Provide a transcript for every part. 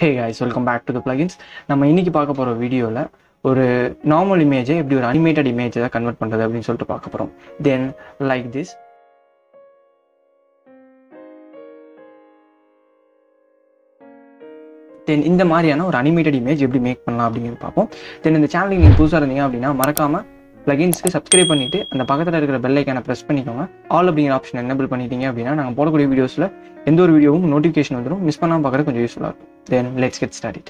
Hey guys welcome back to the plugins நம்ம இன்னைக்கு பார்க்க போகிற வீடியோவில் ஒரு நார்மல் இமேஜை எப்படி ஒரு அனிமேட்டட் இமேஜை கன்வெர்ட் பண்ணுறது அப்படின்னு சொல்லிட்டு பார்க்க போகிறோம் தென் லைக் திஸ் தென் இந்த மாதிரியான ஒரு அனிமேட்டட் இமேஜ் எப்படி மேக் பண்ணலாம் அப்படிங்கிறது பார்ப்போம் தென் இந்த சேனலுக்கு நீங்கள் புதுசாக இருந்தீங்க அப்படின்னா மறக்காமல் ப்ளகின்ஸ்க்கு சப்ஸ்கிரைப் பண்ணிட்டு அந்த பக்கத்தில் இருக்கிற பெல் ஐக்கானை ப்ரெஸ் பண்ணிக்கோங்க ஆல் அப்படிங்கிற ஆப்ஷன் எனபிள் பண்ணிட்டீங்க அப்படின்னா நாங்கள் போடக்கூடிய வீடியோஸில் எந்த ஒரு வீடியோவும் நோட்டிஃபிகேஷன் வந்துடும் மிஸ் பண்ணாமல் பார்க்குறது கொஞ்சம் யூஸ்ஃபுல்லாக இருக்கும் தென் லெட்ஸ் கெட் ஸ்டார்ட்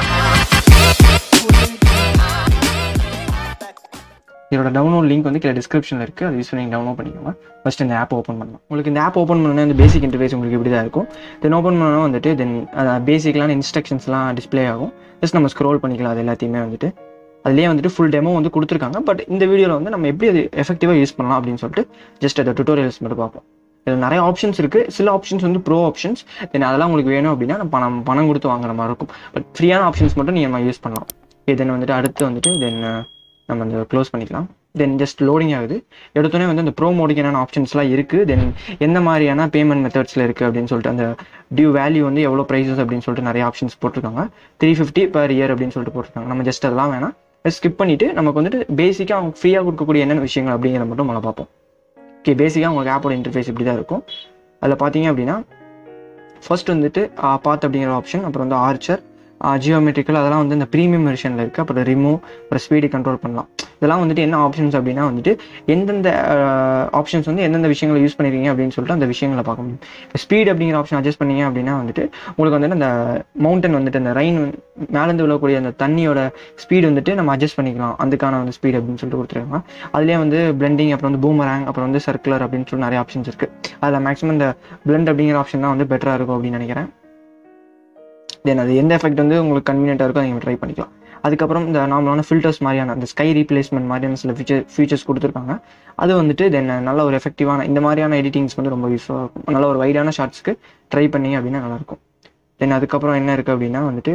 இதோட டவுன்லோட் லிங்க் வந்து கீழே டிஸ்கிரிப்ஷனில் இருக்குது அது யூஸ் பண்ணி டவுன்லோட் பண்ணிக்கோங்க ஃபஸ்ட் இந்த ஆப் ஓப்பன் பண்ணலாம் உங்களுக்கு இந்த ஆப் ஓப்பன் பண்ணணும் இந்த பேசிக் இன்டர்ஃபேஸ் உங்களுக்கு இப்படி தான் இருக்கும் தென் ஓப்பன் பண்ணணும் வந்துட்டு தென் பேசிக்கலான இன்ஸ்ட்ரக்ஷன்ஸ்லாம் டிஸ்ப்ளே ஆகும் ஜஸ்ட் நம்ம ஸ்க்ரோல் பண்ணிக்கலாம் அது எல்லாத்தையுமே வந்துட்டு அதுலேயே வந்துட்டு ஃபுல் டெமோ வந்து கொடுத்துருக்காங்க பட் இந்த வீடியோவில் வந்து நம்ம எப்படி அது எஃபெக்டிவாக யூஸ் பண்ணலாம் அப்படின்னு சொல்லிட்டு ஜஸ்ட் அதை டுட்டோரியல்ஸ் மட்டும் பார்ப்போம் இதில் நிறைய ஆப்ஷன்ஸ் இருக்குது சில ஆப்ஷன்ஸ் வந்து ப்ரோ ஆப்ஷன்ஸ் தென் அதெல்லாம் உங்களுக்கு வேணும் அப்படின்னா நம்ம பணம் பணம் கொடுத்து வாங்குற மாதிரி இருக்கும் பட் ஃப்ரீயான ஆப்ஷன்ஸ் மட்டும் நீங்கள் யூஸ் பண்ணலாம் தென் வந்துட்டு அடுத்து வந்துட்டு தென் நம்ம அந்த க்ளோஸ் பண்ணிக்கலாம் தென் ஜஸ்ட் லோடிங் ஆகுது எடுத்தோடனே வந்து அந்த ப்ரோ மோடிக்கு என்னென்ன ஆப்ஷன்ஸ்லாம் இருக்குது தென் எந்த மாதிரியான பேமெண்ட் மெத்தட்ஸில் இருக்குது அப்படின்னு சொல்லிட்டு அந்த டியூ வேல்யூ வந்து எவ்வளோ ப்ரைஸஸ் அப்படின்னு சொல்லிட்டு நிறைய ஆப்ஷன்ஸ் போட்டிருக்காங்க த்ரீ ஃபிஃப்டி பர் இயர் அப்படின்னு சொல்லிட்டு போட்டிருக்காங்க நம்ம ஜஸ்ட் அதெல்லாம் வேணாம் ஸ்கிப் பண்ணிவிட்டு நமக்கு வந்துட்டு பேசிக்காக அவங்க ஃப்ரீயாக கொடுக்கக்கூடிய என்னென்ன விஷயங்கள் அப்படிங்கிறத மட்டும் நம்ம பார்ப்போம் ஓகே பேசிக்காக உங்களுக்கு ஆப்போட இன்டர்ஃபேஸ் இப்படி தான் இருக்கும் அதில் பார்த்தீங்க அப்படின்னா ஃபர்ஸ்ட் வந்துட்டு பாத் அப்படிங்கிற ஆப்ஷன் அப்புறம் வந்து ஆர்ச்சர் ஜியோமெட்ரிக்கல் அதெல்லாம் வந்து இந்த ப்ரீமியம் வெர்ஷனில் இருக்குது அப்புறம் ரிமூவ் அப்புறம் ஸ்பீடு கண்ட்ரோல் பண்ணலாம் இதெல்லாம் வந்துட்டு என்ன ஆப்ஷன்ஸ் அப்படின்னா வந்துட்டு எந்தெந்த ஆப்ஷன்ஸ் வந்து எந்தெந்த விஷயங்களை யூஸ் பண்ணிருக்கீங்க அப்படின்னு சொல்லிட்டு அந்த விஷயங்களை பார்க்க முடியும் இப்போ ஸ்பீட் அப்படிங்கிற ஆப்ஷன் அட்ஜஸ்ட் பண்ணீங்க அப்படின்னா வந்துட்டு உங்களுக்கு வந்துட்டு அந்த மவுண்டன் வந்துட்டு அந்த ரைன் மேலேருந்து விழக்கூடிய அந்த தண்ணியோட ஸ்பீடு வந்துட்டு நம்ம அட்ஜஸ்ட் பண்ணிக்கலாம் அதுக்கான வந்து ஸ்பீட் அப்படின்னு சொல்லிட்டு கொடுத்துருக்காங்க அதுலேயே வந்து பிளெண்டிங் அப்புறம் வந்து பூமராங் அப்புறம் வந்து சர்க்குலர் அப்படின்னு சொல்லி நிறைய ஆப்ஷன்ஸ் இருக்குது அதில் மேக்ஸிமம் இந்த பிளெண்ட் அப்படிங்கிற ஆப்ஷன் தான் வந்து பெட்டராக இருக்கும் அப்படின்னு நினைக்கிறேன் தென் அது எந்த எஃபெக்ட் வந்து உங்களுக்கு கன்வீனியண்ட்டாக இருக்கோ நீங்கள் ட்ரை பண்ணிக்கலாம் அதுக்கப்புறம் இந்த நார்மலான ஃபில்டர்ஸ் மாதிரியான அந்த ஸ்கை ரீப்ளேஸ்மெண்ட் மாதிரியான சில ஃபீச்சர் ஃபீச்சர்ஸ் கொடுத்துருக்காங்க அது வந்துட்டு தென் நல்ல ஒரு எஃபெக்டிவான இந்த மாதிரியான எடிட்டிங்ஸ் வந்து ரொம்ப யூஸ்ஃபுல்லாக இருக்கும் நல்ல ஒரு வைடான ஷார்ட்ஸ்க்கு ட்ரை பண்ணி அப்படின்னா நல்லாயிருக்கும் தென் அதுக்கப்புறம் என்ன இருக்குது அப்படின்னா வந்துட்டு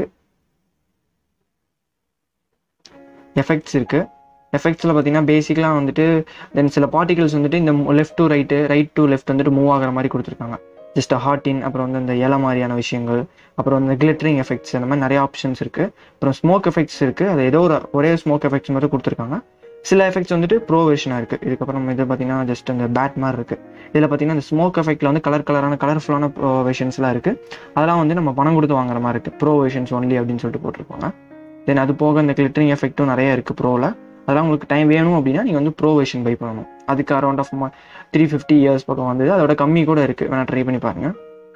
எஃபெக்ட்ஸ் இருக்குது எஃபெக்ட்ஸில் பார்த்தீங்கன்னா பேசிக்கலாக வந்துட்டு தென் சில பார்ட்டிகல்ஸ் வந்துட்டு இந்த left to right right to left வந்துட்டு மூவ் ஆகிற மாதிரி கொடுத்துருக்காங்க ஜஸ்ட் ஹார்டின் அப்புறம் வந்து இந்த இலை மாதிரியான விஷயங்கள் அப்புறம் வந்து கிளிட்டரிங் எஃபெக்ட்ஸ் அந்த மாதிரி நிறைய ஆப்ஷன்ஸ் இருக்குது அப்புறம் ஸ்மோக் எஃபெக்ட்ஸ் இருக்குது அது ஏதோ ஒரு ஒரே ஸ்மோக் எஃபெக்ட்ஸ் மட்டும் கொடுத்துருக்காங்க சில எஃபெக்ட்ஸ் வந்துட்டு ப்ரோ வெர்ஷனாக இருக்குது இதுக்கப்புறம் இது பார்த்தீங்கன்னா ஜஸ்ட் அந்த பேட் மாதிரி இருக்குது இதில் பார்த்தீங்கன்னா இந்த ஸ்மோக் எஃபெக்ட்டில் வந்து கலர் கலரான கலர்ஃபுல்லான வெர்ஷன்ஸ்லாம் இருக்குது அதெல்லாம் வந்து நம்ம பணம் கொடுத்து வாங்குற மாதிரி இருக்குது ப்ரோ வெர்ஷன்ஸ் ஒன்லி அப்படின்னு சொல்லிட்டு போட்டிருப்பாங்க தென் அது போக இந்த கிளிட்டரிங் எஃபெக்ட்டும் நிறைய இருக்குது ப்ரோவில் அதெல்லாம் உங்களுக்கு டைம் வேணும் அப்படின்னா நீங்கள் வந்து ப்ரோ வெர்ஷன் பை பண்ணணும் அதுக்கு around of three fifty years பக்கம் வந்தது அதோட கம்மி கூட இருக்குது வேணால் ட்ரை பண்ணி பாருங்கள்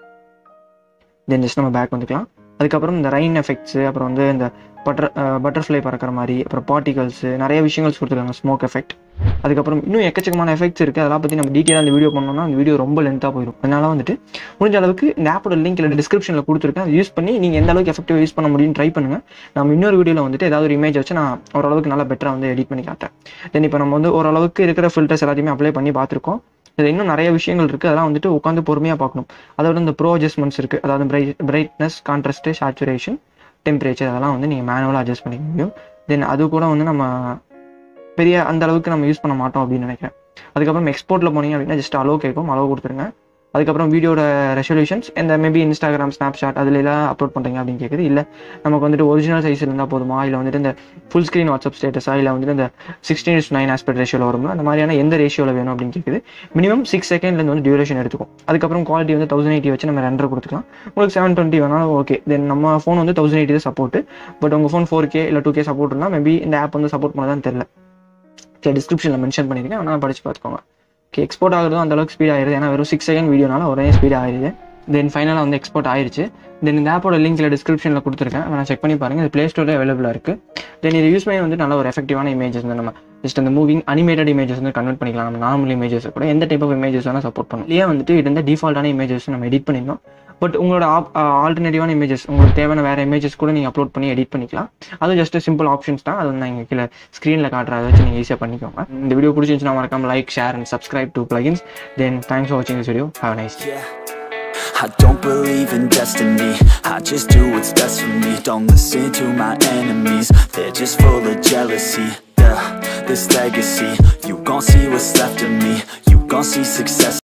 தென் ஜஸ்ட் நம்ம பேக் வந்துக்கலாம் அதுக்கப்புறம் இந்த ரைன் எஃபெக்ட்ஸு அப்புறம் வந்து இந்த பட்டர் பட்டர்ஃப்ளை பறக்கிற மாதிரி அப்புறம் பார்ட்டிகல்ஸு நிறைய விஷயங்கள் கொடுத்துருக்காங்க ஸ்மோக் எஃபெக்ட் அதுக்கப்புறம் இன்னும் எக்கச்சக்கமான எஃபெக்ட்ஸ் இருக்குது அதெல்லாம் பற்றி நம்ம டீட்டெயிலாக அந்த வீடியோ பண்ணோம்னா அந்த வீடியோ ரொம்ப லென்த்தாக போயிடும் அதனால வந்துட்டு முடிஞ்ச அளவுக்கு இந்த ஆப்போட லிங்க் இல்லை டிஸ்கிரிப்ஷனில் கொடுத்துருக்கேன் அதை யூஸ் பண்ணி நீங்கள் எந்த அளவுக்கு எஃபெக்டிவாக யூஸ் பண்ண முடியும்னு ட்ரை பண்ணுங்கள் நம்ம இன்னொரு வீடியோவில் வந்துட்டு ஏதாவது ஒரு இமேஜ் வச்சு நான் ஓரளவுக்கு நல்லா பெட்டராக வந்து எடிட் பண்ணி காட்டேன் தென் இப்போ நம்ம வந்து ஓரளவுக்கு இருக்கிற ஃபில்டர்ஸ் எல்லாத்தையுமே அப்ளை பண்ணி பார்த்துருக்கோம் இதில் இன்னும் நிறைய விஷயங்கள் இருக்குது அதெல்லாம் வந்துட்டு உட்காந்து பொறுமையாக பார்க்கணும் அதோட இந்த ப்ரோ அட்ஜஸ்ட்மெண்ட்ஸ் இருக்குது அதாவது bright brightness contrast saturation temperature அதெல்லாம் வந்து நீங்கள் மேனுவலாக அட்ஜஸ்ட் பண்ணிக்க முடியும் தென் அது கூட வந்து நம்ம பெரிய அந்த அளவுக்கு நம்ம யூஸ் பண்ண மாட்டோம் அப்படின்னு நினைக்கிறேன் அதுக்கப்புறம் எக்ஸ்போர்ட்டில் போனீங்க அப்படின்னா ஜஸ்ட் அலோ கேட்கும் அலோ கொடுத்துருங்க அதுக்கப்புறம் வீடியோட ரெசல்யூஷன்ஸ் இந்த மேபி இன்ஸ்டாகிராம் ஸ்னாப் ஷாட் அதில் எல்லாம் அப்லோட் பண்ணுறீங்க அப்படின்னு கேட்குது இல்லை நமக்கு வந்துட்டு ஒரிஜினல் சைஸ் இருந்தால் போதுமா இல்லை வந்துட்டு இந்த ஃபுல் ஸ்க்ரீன் வாட்ஸ்அப் ஸ்டேட்டஸா இல்லை வந்துட்டு இந்த சிக்ஸ்டீன் இஸ் நைன் ஆஸ்பெக்ட் ரேஷியோவில் வரும்ல அந்த மாதிரியான எந்த ரேஷியோவில் வேணும் அப்படின்னு கேட்குது மினிமம் சிக்ஸ் செகண்ட்லேருந்து வந்து டியூரேஷன் எடுத்துக்கும் அதுக்கப்புறம் குவாலிட்டி வந்து தௌசண்ட் எயிட்டி வச்சு நம்ம ரெண்டரை கொடுத்துக்கலாம் உங்களுக்கு செவன் டுவெண்ட்டி வேணாலும் ஓகே தென் நம்ம ஃபோன் வந்து தௌசண்ட் எயிட்டி தான் சப்போர்ட் பட் உங்கள் ஃபோன் ஃபோர் கே இல்லை டூ கே சப்போர்ட் இருந்தால் மேபி இந்த ஆப் வந்து சப்போர்ட் பண்ணதான் தெரியல ஓகே டிஸ்கிரிப்ஷனில் மென்ஷன் பண்ணியிருக்கேன் ஆனால் படிச்சு பார்த்துக்கோங்க ஓகே எக்ஸ்போர்ட் ஆகுறதும் அந்த அளவுக்கு ஸ்பீட் ஆயிருது ஏன்னா வெறும் சிக்ஸ் செகண்ட் வீடியோனால ஒரே ஸ்பீட் ஆயிருது தென் ஃபைனலாக வந்து எக்ஸ்போர்ட் ஆயிருச்சு தென் இந்த ஆப்போட லிங்க்ல டிஸ்கிரிப்ஷனில் கொடுத்துருக்கேன் நான் செக் பண்ணி பாருங்க இது ப்ளே ஸ்டோரில் அவைலபிளாக இருக்குது தென் இது யூஸ் பண்ணி வந்து நல்ல ஒரு எஃபெக்டிவான இமேஜஸ் வந்து நம்ம ஜஸ்ட் அந்த மூவிங் அனிமேட்டட் இமேஜஸ் வந்து கன்வெர்ட் பண்ணிக்கலாம் நம்ம நார்மல் இமேஜஸ் கூட எந்த டைப் ஆஃப் இமேஜஸ் வேணால் சப்போர்ட் பண்ணும் இல்லையா வந்துட்டு இது வந்து டிஃபால்ட்டான இமேஜஸ் நம்ம எடிட் பண்ணிருந்தோம் பட் உங்களோட ஆல்டர்னேட்டிவான இமேஜஸ் உங்களுக்கு தேவையான வேறு இமேஜஸ் கூட நீங்கள் அப்லோட் பண்ணி எடிட் பண்ணிக்கலாம் அது ஜஸ்ட் சிம்பிள் ஆப்ஷன்ஸ் தான் அது வந்து நான் இங்கே கீழே ஸ்க்ரீனில் காட்டுற அதை வச்சு நீங்கள் ஈஸியாக பண்ணிக்கோங்க இந்த வீடியோ பிடிச்சிருந்துச்சுன்னா மறக்காம like share and subscribe to plugins then thanks for வாட்சிங் this video have nice Yeah. I don't believe in destiny I just do what's best for me Don't listen to my enemies They're just full of jealousy Yeah, this legacy You gon' see what's left of me You gon' see success